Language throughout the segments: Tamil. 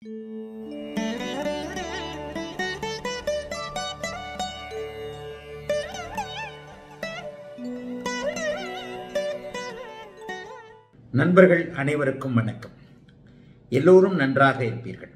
நண்பர்கள் அனைவருக்கும் வணக்கம் எல்லோரும் நன்றாக இருப்பீர்கள்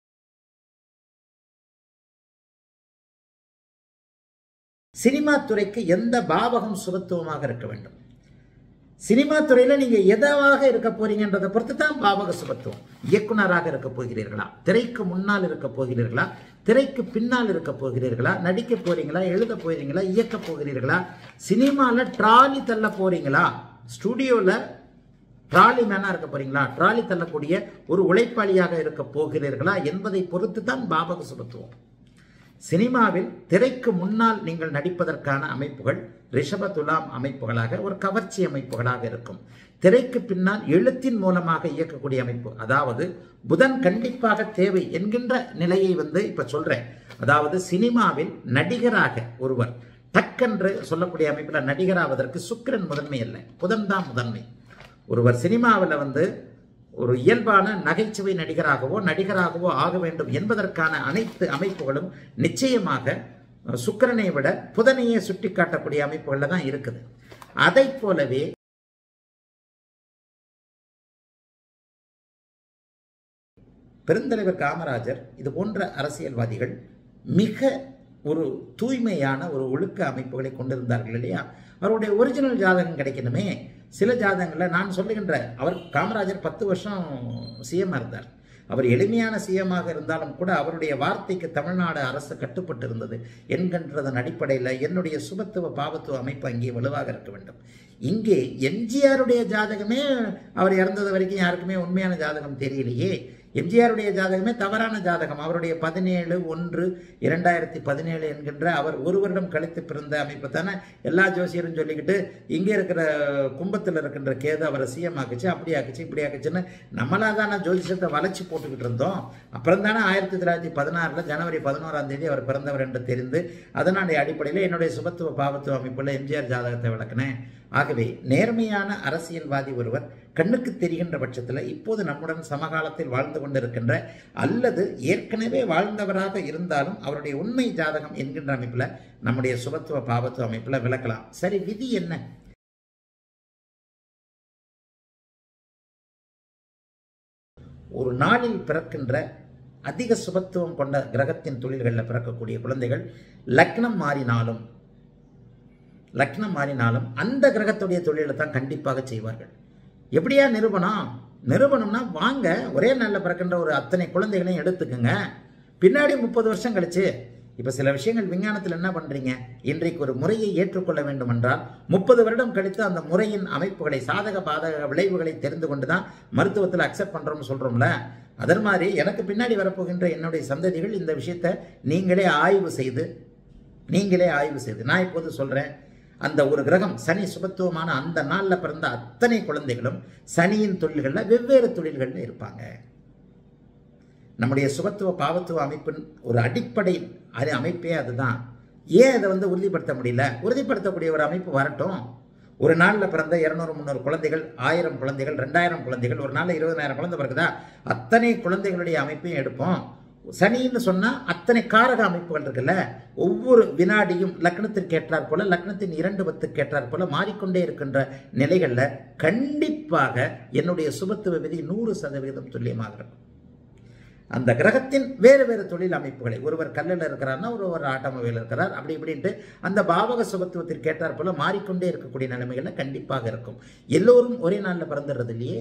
சினிமா துறைக்கு எந்த பாவகம் சுபத்துவமாக இருக்க வேண்டும் சினிமா துறையில நீங்க எதாவாக இருக்க போறீங்கன்றதை பொறுத்து தான் பாவக சுபத்துவம் இயக்குனராக இருக்க போகிறீர்களா திரைக்கு முன்னால் இருக்க போகிறீர்களா திரைக்கு பின்னால் இருக்க போகிறீர்களா நடிக்க போறீங்களா எழுத போறீங்களா இயக்க போகிறீர்களா சினிமால ட்ராலி தள்ள போறீங்களா ஸ்டுடியோல ட்ராலி மேனா இருக்க போறீங்களா ட்ராலி தள்ளக்கூடிய ஒரு உழைப்பாளியாக இருக்க போகிறீர்களா என்பதை பொறுத்து தான் பாவக சுபத்துவம் சினிமாவில் திரைக்கு முன்னால் நீங்கள் நடிப்பதற்கான அமைப்புகள் ரிஷப துலாம் அமைப்புகளாக ஒரு கவர்ச்சி அமைப்புகளாக இருக்கும் திரைக்கு பின்னால் எழுத்தின் மூலமாக இயக்கக்கூடிய அமைப்பு அதாவது புதன் கண்டிப்பாக தேவை என்கின்ற நிலையை வந்து இப்ப சொல்றேன் அதாவது சினிமாவில் நடிகராக ஒருவர் டக்கென்று சொல்லக்கூடிய அமைப்பில் நடிகராவதற்கு சுக்கிரன் முதன்மை அல்ல புதன் தான் முதன்மை ஒருவர் சினிமாவில் வந்து ஒரு இயல்பான நகைச்சுவை நடிகராகவோ நடிகராகவோ ஆக வேண்டும் என்பதற்கான அனைத்து அமைப்புகளும் நிச்சயமாக சுக்கிரனை விட புதனையே சுட்டி காட்டக்கூடிய அமைப்புகளில் தான் இருக்குது அதை போலவே பெருந்தலைவர் காமராஜர் இது போன்ற அரசியல்வாதிகள் மிக ஒரு தூய்மையான ஒரு ஒழுக்க அமைப்புகளை கொண்டிருந்தார்கள் இல்லையா அவருடைய ஒரிஜினல் ஜாதகம் கிடைக்கணுமே சில ஜாதகங்களில் நான் சொல்லுகின்ற அவர் காமராஜர் பத்து வருஷம் சிஎம் இருந்தார் அவர் எளிமையான சிஎமாக இருந்தாலும் கூட அவருடைய வார்த்தைக்கு தமிழ்நாடு அரசு கட்டுப்பட்டு இருந்தது என்கின்றதன் அடிப்படையில் என்னுடைய சுபத்துவ பாவத்துவ அமைப்பு அங்கே வலுவாக இருக்க வேண்டும் இங்கே எம்ஜிஆருடைய ஜாதகமே அவர் இறந்தது வரைக்கும் யாருக்குமே உண்மையான ஜாதகம் தெரியலையே எம்ஜிஆருடைய ஜாதகமே தவறான ஜாதகம் அவருடைய பதினேழு ஒன்று இரண்டாயிரத்தி பதினேழு என்கின்ற அவர் ஒரு வருடம் கழித்து பிறந்த அமைப்பு தானே எல்லா ஜோசியரும் சொல்லிக்கிட்டு இங்கே இருக்கிற கும்பத்தில் இருக்கின்ற கேது அவரை சிஎம் ஆக்குச்சு அப்படி ஆக்குச்சு இப்படி ஆக்குச்சுன்னு நம்மளா தானே ஜோதிஷத்தை வளைச்சி போட்டுக்கிட்டு இருந்தோம் அப்புறம் தானே ஆயிரத்தி தொள்ளாயிரத்தி பதினாறில் ஜனவரி பதினோராம் தேதி அவர் பிறந்தவர் என்று தெரிந்து அதனுடைய அடிப்படையில் என்னுடைய சுபத்துவ பாவத்துவ அமைப்பில் எம்ஜிஆர் ஜாதகத்தை விளக்குனேன் ஆகவே நேர்மையான அரசியல்வாதி ஒருவர் கண்ணுக்கு தெரிகின்ற பட்சத்தில் இப்போது நம்முடன் சமகாலத்தில் வாழ்ந்து கொண்டிருக்கின்ற அல்லது ஏற்கனவே வாழ்ந்தவராக இருந்தாலும் அவருடைய உண்மை ஜாதகம் என்கின்ற அமைப்பில் நம்முடைய சுபத்துவ பாவத்துவ அமைப்பில் விளக்கலாம் சரி விதி என்ன ஒரு நாளில் பிறக்கின்ற அதிக சுபத்துவம் கொண்ட கிரகத்தின் தொழில்களில் பிறக்கக்கூடிய குழந்தைகள் லக்னம் மாறினாலும் லக்னம் மாறினாலும் அந்த கிரகத்துடைய தொழிலை தான் கண்டிப்பாக செய்வார்கள் எப்படியா நிறுவனம் நிறுவனம்னா வாங்க ஒரே நாளில் பிறக்கின்ற ஒரு அத்தனை குழந்தைகளையும் எடுத்துக்கோங்க பின்னாடி முப்பது வருஷம் கழிச்சு இப்போ சில விஷயங்கள் விஞ்ஞானத்தில் என்ன பண்ணுறீங்க இன்றைக்கு ஒரு முறையை ஏற்றுக்கொள்ள வேண்டும் என்றால் முப்பது வருடம் கழித்து அந்த முறையின் அமைப்புகளை சாதக பாதக விளைவுகளை தெரிந்து கொண்டு தான் மருத்துவத்தில் அக்செப்ட் பண்ணுறோம்னு சொல்கிறோம்ல அதன் மாதிரி எனக்கு பின்னாடி வரப்போகின்ற என்னுடைய சந்ததிகள் இந்த விஷயத்தை நீங்களே ஆய்வு செய்து நீங்களே ஆய்வு செய்து நான் இப்போது சொல்கிறேன் அந்த ஒரு கிரகம் சனி சுபத்துவமான அந்த நாளில் பிறந்த அத்தனை குழந்தைகளும் சனியின் தொழில்களில் வெவ்வேறு தொழில்களில் இருப்பாங்க நம்முடைய சுபத்துவ பாவத்துவ அமைப்பின் ஒரு அடிப்படை அது அமைப்பே அதுதான் ஏன் அதை வந்து உறுதிப்படுத்த முடியல உறுதிப்படுத்தக்கூடிய ஒரு அமைப்பு வரட்டும் ஒரு நாளில் பிறந்த இரநூறு முந்நூறு குழந்தைகள் ஆயிரம் குழந்தைகள் ரெண்டாயிரம் குழந்தைகள் ஒரு நாளில் இருபதாயிரம் குழந்தை பிறகுதா அத்தனை குழந்தைகளுடைய அமைப்பையும் எடுப்போம் சனின்னு சொன்னால் அத்தனை காரக அமைப்புகள் இருக்குல்ல ஒவ்வொரு வினாடியும் லக்னத்திற்கு ஏற்றாற் போல லக்னத்தின் இரண்டு பத்துக்கு ஏற்றாற் போல மாறிக்கொண்டே இருக்கின்ற நிலைகளில் கண்டிப்பாக என்னுடைய சுபத்துவ விதி நூறு சதவீதம் துல்லியமாக இருக்கும் அந்த கிரகத்தின் வேறு வேறு தொழில் அமைப்புகளை ஒருவர் கல்லில் இருக்கிறார்னா ஒருவர் ஆட்டோமொபைல் இருக்கிறார் அப்படி இப்படின்ட்டு அந்த பாவக சுபத்துவத்திற்கு ஏற்றாற் போல மாறிக்கொண்டே இருக்கக்கூடிய நிலைமைகளில் கண்டிப்பாக இருக்கும் எல்லோரும் ஒரே நாளில் பிறந்துடுறது இல்லையே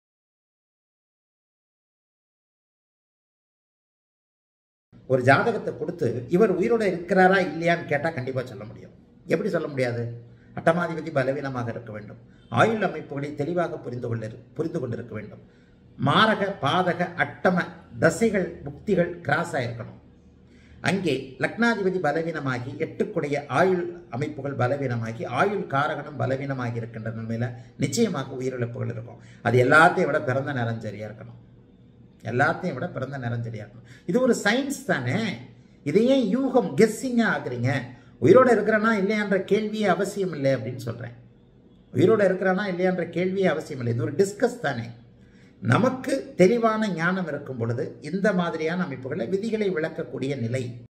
ஒரு ஜாதகத்தை கொடுத்து இவர் உயிரோட இருக்கிறாரா இல்லையான்னு கேட்டால் கண்டிப்பாக சொல்ல முடியும் எப்படி சொல்ல முடியாது அட்டமாதிபதி பலவீனமாக இருக்க வேண்டும் ஆயுள் அமைப்புகளை தெளிவாக புரிந்து கொள்ள புரிந்து கொண்டிருக்க வேண்டும் மாரக பாதக அட்டம தசைகள் புக்திகள் கிராஸ் ஆயிருக்கணும் அங்கே லக்னாதிபதி பலவீனமாகி எட்டுக்குடைய ஆயுள் அமைப்புகள் பலவீனமாகி ஆயுள் காரகணம் பலவீனமாகி இருக்கின்ற நிலைமையில் நிச்சயமாக உயிரிழப்புகள் இருக்கும் அது எல்லாத்தையும் விட பிறந்த நேரம் சரியாக இருக்கணும் எல்லாத்தையும் விட பிறந்த நேரம் சரியாக இருக்கணும் இது ஒரு சயின்ஸ் தானே இதை ஏன் யூகம் கெஸ்ஸிங்காக ஆக்குறீங்க உயிரோடு இருக்கிறனா இல்லையான்ற கேள்வியே அவசியம் இல்லை அப்படின்னு சொல்கிறேன் உயிரோடு இருக்கிறானா இல்லையான்ற கேள்வியே அவசியம் இல்லை இது ஒரு டிஸ்கஸ் தானே நமக்கு தெளிவான ஞானம் இருக்கும் பொழுது இந்த மாதிரியான அமைப்புகளை விதிகளை விளக்கக்கூடிய நிலை